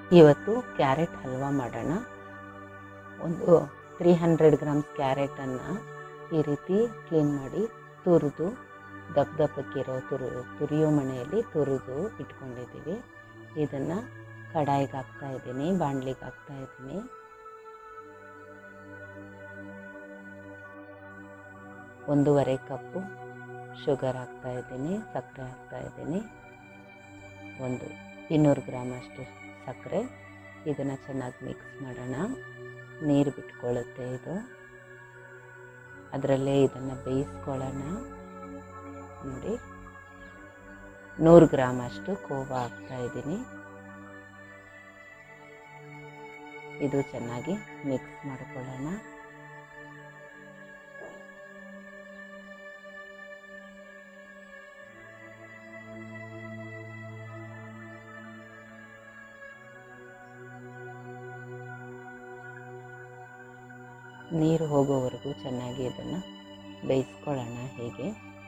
ಇವತ್ತು ಕ್ಯಾರೆಟ್ ಹಲ್ವಾ ಮಾಡೋಣ ಒಂದು ತ್ರೀ ಹಂಡ್ರೆಡ್ ಗ್ರಾಮ್ಸ್ ಕ್ಯಾರೆಟನ್ನು ಈ ರೀತಿ ಕ್ಲೀನ್ ಮಾಡಿ ತುರಿದು ದಪ್ಪ ದಪ್ಪಕ್ಕಿರೋ ತುರು ತುರಿಯೋ ಮಣೆಯಲ್ಲಿ ತುರಿದು ಇಟ್ಕೊಂಡಿದ್ದೀವಿ ಇದನ್ನು ಕಡಾಯಿಗೆ ಹಾಕ್ತಾ ಇದ್ದೀನಿ ಬಾಣಲಿಗೆ ಹಾಕ್ತಾ ಇದ್ದೀನಿ ಒಂದೂವರೆ ಕಪ್ಪು ಶುಗರ್ ಹಾಕ್ತಾ ಇದ್ದೀನಿ ಸಕ್ಕರೆ ಹಾಕ್ತಾ ಇದ್ದೀನಿ ಒಂದು ಇನ್ನೂರು ಗ್ರಾಮ್ ಅಷ್ಟು ಸಕ್ಕರೆ ಇದನ್ನು ಚೆನ್ನಾಗಿ ಮಿಕ್ಸ್ ಮಾಡೋಣ ನೀರು ಬಿಟ್ಕೊಳ್ಳುತ್ತೆ ಇದು ಅದರಲ್ಲೇ ಇದನ್ನು ಬೇಯಿಸ್ಕೊಳ್ಳೋಣ ನೋಡಿ ನೂರು ಗ್ರಾಮ್ ಅಷ್ಟು ಕೋವ ಹಾಕ್ತಾ ಇದ್ದೀನಿ ಇದು ಚೆನ್ನಾಗಿ ಮಿಕ್ಸ್ ಮಾಡ್ಕೊಳ್ಳೋಣ ನೀರು ಹೋಗೋವರೆಗೂ ಚೆನ್ನಾಗಿ ಇದನ್ನು ಬೇಯಿಸ್ಕೊಳ್ಳೋಣ ಹೀಗೆ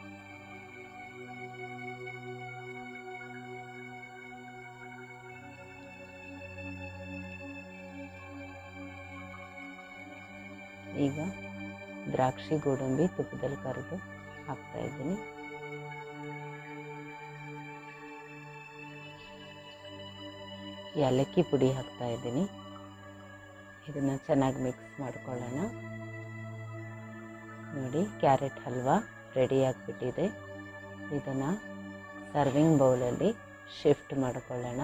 ಈಗ ದ್ರಾಕ್ಷಿ ಗೋಡಂಬಿ ತುಪ್ಪದಲ್ಲಿ ಕರೆದು ಹಾಕ್ತಾ ಇದ್ದೀನಿ ಏಲಕ್ಕಿ ಪುಡಿ ಹಾಕ್ತಾ ಇದ್ದೀನಿ ಇದನ್ನು ಚೆನ್ನಾಗಿ ಮಿಕ್ಸ್ ಮಾಡ್ಕೊಳ್ಳೋಣ ನೋಡಿ ಕ್ಯಾರೆಟ್ ಹಲ್ವಾ ರೆಡಿ ಆಗಿಬಿಟ್ಟಿದೆ ಇದನ್ನು ಸರ್ವಿಂಗ್ ಬೌಲಲ್ಲಿ ಶಿಫ್ಟ್ ಮಾಡ್ಕೊಳ್ಳೋಣ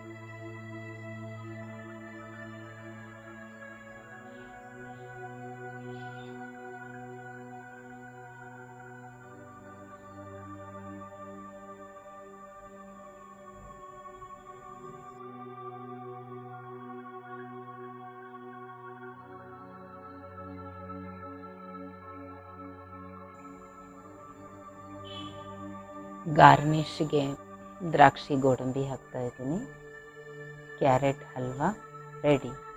ಗಾರ್ನಿಷ್ಗೆ ದ್ರಾಕ್ಷಿ ಗೋಡಂಬಿ ಹಾಕ್ತಾ ಇದ್ದೀನಿ ಕ್ಯಾರೆಟ್ ಹಲ್ವಾ ರೆಡಿ